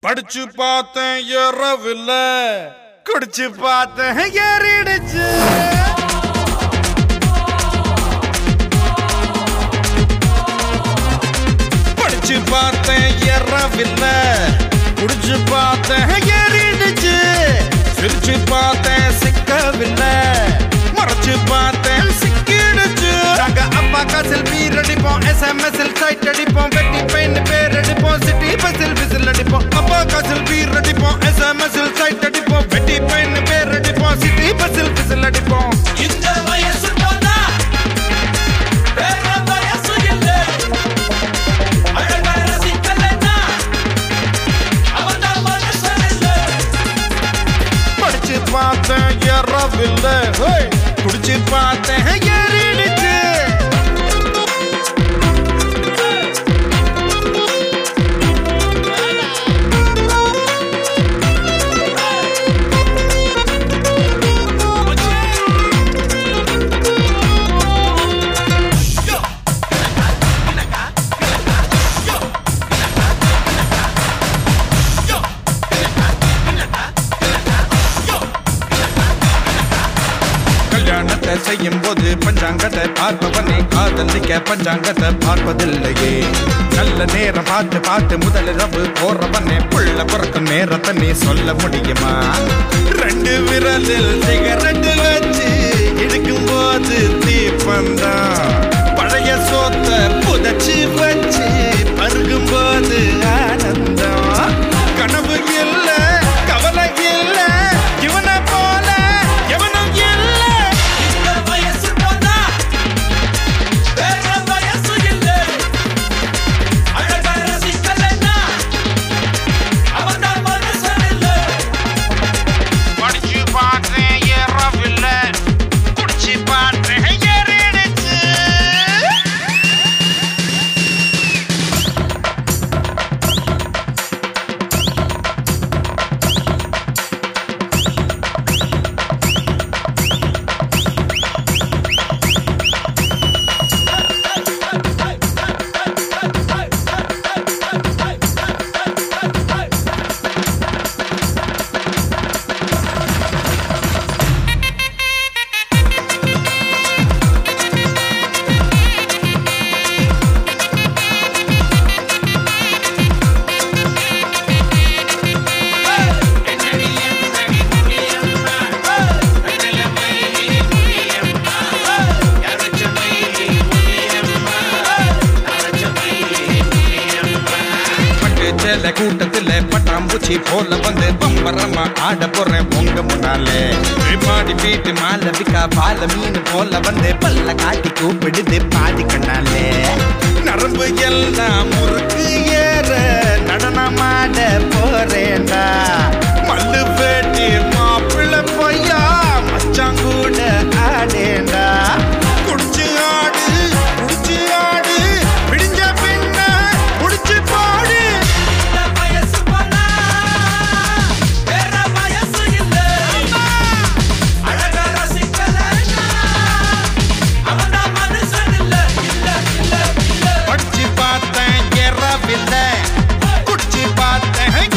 படிச்சு பார்த்தேன் ஏறவில்ல குடிச்சு பார்த்தேன் ஏறிடுச்சு படிச்சு பார்த்தேன் ஏறவில்ல குடிச்சு பார்த்தேன் ஏறிடுச்சு சிரிச்சு பார்த்தேன் சிக்கவில்லை மறைச்சு பார்த்தேன் சிக்கிடுச்சு நாங்க அப்பா காசில் பீர் அடிப்போம் எஸ்எம்எஸ்எல் சைட் அடிப்போம் வெட்டி பெயின் பேர் அடிப்போம் சிட்டி பஸ்ஸில் விசில் அடிப்போம் அப்பா காசில் பீர் அடிப்போம் எஸ்எம்எஸ்எல் சைட் அடிப்போம் வெட்டி பெயின் பேர் அடிப்போம் சிட்டி பஸ்ஸில் விசில் அடிப்போம் இந்த வயசு போனா வேற வயசு இல்ல அழகா ரசிக்கலைன்னா அவன்தான் மனுஷன் இல்ல படிச்சு பார்த்தேன் ஏறவில்லை ஹேய், குடிச்சு பார்த்தேன் ஏறிடுச்சு கல்யாணத்தை செய்யும் போது பஞ்சாங்கத்தை பார்ப்பவனே காதலிக்க பஞ்சாங்கத்தை பார்ப்பதில்லையே நல்ல நேரம் பார்த்து பார்த்து முதலிரவு போறவனே புள்ள பிறக்கும் நேரத்தை நீ சொல்ல முடியுமா ரெண்டு விரலில் சிகரெட் வச்சு இழுக்கும் போது தீப்பந்தான் பழைய சோத்த புதைச்சு வச்சு பருகும் போது ஆனந்தம் கனவு இல்ல கவலை இல்ல இவனை போல எவனும் இல்லை இந்த வயசு போனா வேற வயசு இல்ல அழகா ரசிக்கலைன்னா அவன்தான் மனுஷன் இல்ல படிச்சு பார்த்தேன் ஏறவில்லை குடிச்சு பார்த்தேன் ஏறிடுச்சு பட்டு சேல கூட்டத்துல பட்டாம்பூச்சி போல வந்து பம்பரமா ஆட போறேன் உங்க முன்னாலே பாடி வீட்டு மாலவிக்கா பால மீன் போல வந்து பல்ல காட்டி கூப்பிடுது பாதி கண்ணாலே நரம்பு எல்லாம் முறுக்கு ஏற நடனமாட போறேன்டா மல்லு பேட்டி மாப்பிள்ள பொய்யா மச்சான் கூட ஆடேண்டா குடிச்சு ஆடு குடிச்சு ஆடு விடிஞ்ச பின்ன குடிச்சு பாடு இந்த வயசு போனா வேற வயசு இல்ல அழகா ரசிக்கலைன்னா அவன்தான் மனுஷன் இல்ல இல்ல இல்ல இல்ல படிச்சு பார்த்தேன் ஏறவில்லை குடிச்சு பார்த்தேன்